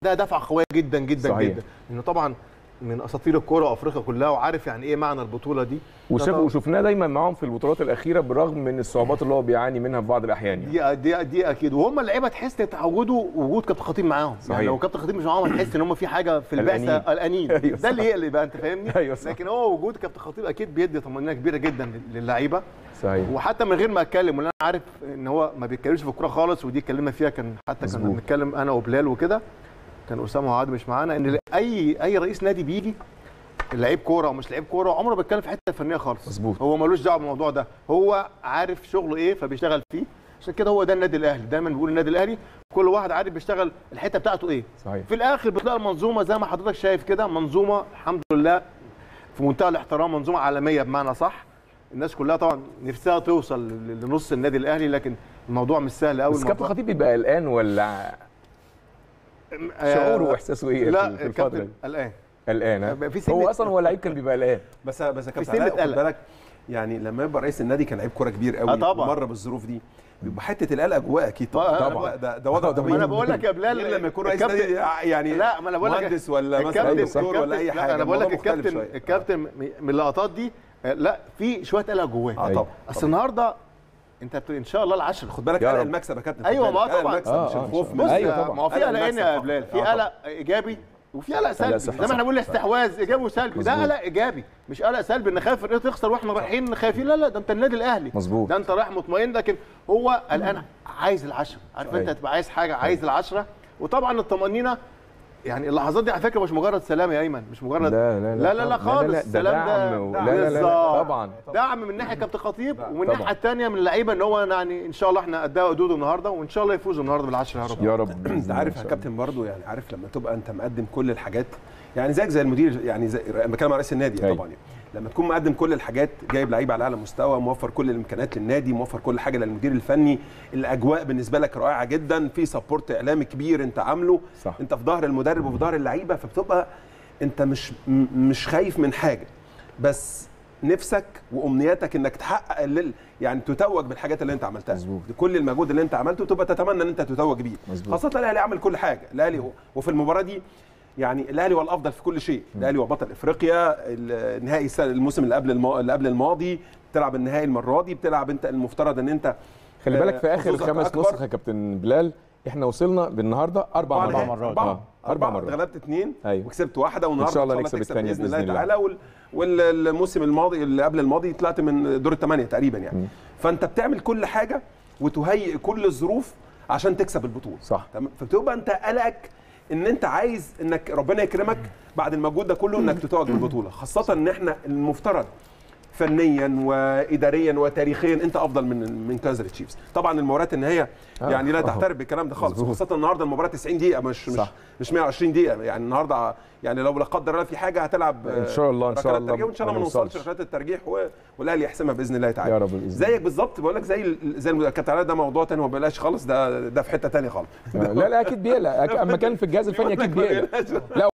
ده دفعه قويه جدا جدا صحيح. جدا انه طبعا من اساطير الكوره افريقيا كلها وعارف يعني ايه معنى البطوله دي وشاف ده طبعاً- وشفناه دايما معاهم في البطولات الاخيره بالرغم من الصعوبات اللي هو بيعاني منها في بعض الاحيان يعني. دي دي دي اكيد وهم اللعيبه تحس اتعودوا وجود كابتن خطيب معاهم صحيح. يعني لو كابتن خطيب مش معاهم هتحس ان هم في حاجه في البعثه قلقانين. قلقانين أيوة ده اللي يقلق بقى انت فاهمني أيوة صح. لكن هو وجود كابتن خطيب اكيد بيدي طمانينه كبيره جدا للعيبه صحيح وحتى من غير ما اتكلم ولا انا عارف ان هو ما بيتكلمش في الكوره خالص ودي اتكلمنا فيها كان حتى كنا مظبوط. بنتكلم انا وبلال وكده كان اسامه وعاد مش معانا ان اي اي رئيس نادي بيجي لعيب كوره او مش لعيب كوره عمره ما بيتكلم في حته فنيه خالص مظبوط. هو ملوش دعوه بالموضوع ده هو عارف شغله ايه فبيشتغل فيه عشان كده هو ده النادي الاهلي دايما بيقول النادي الاهلي كل واحد عارف بيشتغل الحته بتاعته ايه صحيح في الاخر بتلاقي المنظومه زي ما حضرتك شايف كده منظومه الحمد لله في منتهى الاحترام منظومه عالميه بمعنى صح الناس كلها طبعا نفسها توصل ل- لنص النادي الاهلي لكن الموضوع مش سهل قوي بس كابتن خطيب بيبقى قلقان ولا شعوره واحساسه ايه لا في- في الفتره الكابتن دي؟ الان قلقان ها؟ بقى في سنة- هو اصلا هو لعيب كان بيبقى قلقان بس بس يا كابتن سنة علاء خد قلق. بالك يعني لما يبقى رئيس النادي كان لعيب كوره كبير قوي آه طبعا. مر بالظروف دي بيبقى حته القلق جواه اكيد طبعا. طبعا طبعا. ده ده وضع ما طبيعي ما انا بقول لك يا بلال غير لما يكون رئيس الكابتن- نادي يعني لا ما انا بقول لك مهندس ولا مثلا الكابتن دكتور ولا اي الكابتن- حاجه لا انا بقول لك الموضوع مختلف الكابتن شوية. الكابتن م- من اللقطات دي آه، لا في شويه قلق جواه اه طبعا اصل النهارده انت بت- ان شاء الله العشر خد بالك يا قلق رب. المكسب يا كابتن أيوة، خد ما بالك، قلق طبعا. المكسب آه، مش آه، الخوف بص، من أيوة بص طبعا. ما هو في قلق قلقين يا المكسب بلال في طبعا. قلق ايجابي وفي قلق سلبي صح، زي ما صح. احنا بنقول استحواذ ايجابي وسلبي ده مظبوط. قلق ايجابي مش قلق سلبي ان خايف الرياضه تخسر واحنا رايحين خايفين لا لا ده انت النادي الاهلي مظبوط. ده انت رايح مطمئن لكن هو قلقان عايز العشره عارف انت أيوة. هتبقى عايز حاجه عايز العشره وطبعا الطمانينه يعني اللحظات دي على فكره مش مجرد سلام يا ايمن مش مجرد لا لا لا لا, لا خالص ده السلام دعم و- ده لا لا لا بالظبط. طبعا دعم من ناحيه كابتن خطيب ومن طبعا. الناحيه الثانيه من اللعيبه ان هو يعني ان شاء الله احنا قدها قدوده النهارده وان شاء الله يفوزوا النهارده بالعشره يا رب يا رب بإذن انت الله عارف إن يا شاء كابتن برضو يعني عارف لما تبقى انت مقدم كل الحاجات يعني زيك زي المدير يعني زي انا بتكلم على رئيس النادي أيوة. طبعا يعني لما تكون مقدم كل الحاجات جايب لعيبه على اعلى مستوى موفر كل الامكانيات للنادي موفر كل حاجه للمدير الفني الاجواء بالنسبه لك رائعه جدا في سبورت اعلامي كبير انت عامله صح. انت في ظهر المدرب وفي ظهر اللعيبه فبتبقى انت مش م- مش خايف من حاجه بس نفسك وامنياتك انك تحقق اللي يعني تتوج بالحاجات اللي انت عملتها مظبوط. كل المجهود اللي انت عملته تبقى تتمنى ان انت تتوج بيه مظبوط. خاصه الاهلي عمل كل حاجه الاهلي هو- وفي المباراه دي يعني الاهلي هو الافضل في كل شيء الاهلي هو بطل افريقيا النهائي السنة- الموسم اللي قبل المو... اللي قبل الماضي بتلعب النهائي المره دي بتلعب انت المفترض ان انت خلي بالك في آه، اخر حظوظك خمس أكبر. نسخ يا كابتن بلال احنا وصلنا بالنهارده اربع أربع مرات مرات آه، اربع مرات غلبت اثنين أيوة. وكسبت واحده والنهارده إن شاء الله تكسب نكسب الثانية باذن الله بإذن الله. تعالى وال... والموسم الماضي اللي قبل الماضي طلعت من دور الثمانيه تقريبا يعني فانت بتعمل كل حاجه وتهيئ كل الظروف عشان تكسب البطوله صح. تمام؟ فبتبقى انت قلقك ان انت عايز انك ربنا يكرمك بعد المجهود ده كله انك تتوج بالبطوله خاصه ان احنا المفترض فنيا واداريا وتاريخيا انت افضل من من كايزر تشيفز طبعا المباريات النهائيه آه. يعني لا آه. تعترف بالكلام ده خالص مظبوط. خاصه النهارده المباراه 90 دقيقه مش مش صح. مش 120 دقيقه يعني النهارده يعني لو لا قدر الله في حاجه هتلعب إن شاء الله- إن شاء ركلات الله ترجيح وان شاء الله ما ما نوصلش نوصلش. ركلات الترجيح و- والاهلي يحسمها باذن الله تعالى يا رب بإذن الله. زيك بالظبط بقول لك زي ال- زي الكابتن علاء ده موضوع تاني ما بلاش خالص ده ده في حته تانيه خالص لا لا اكيد بيقلق أك- اما كان في الجهاز الفني اكيد بيقلق لا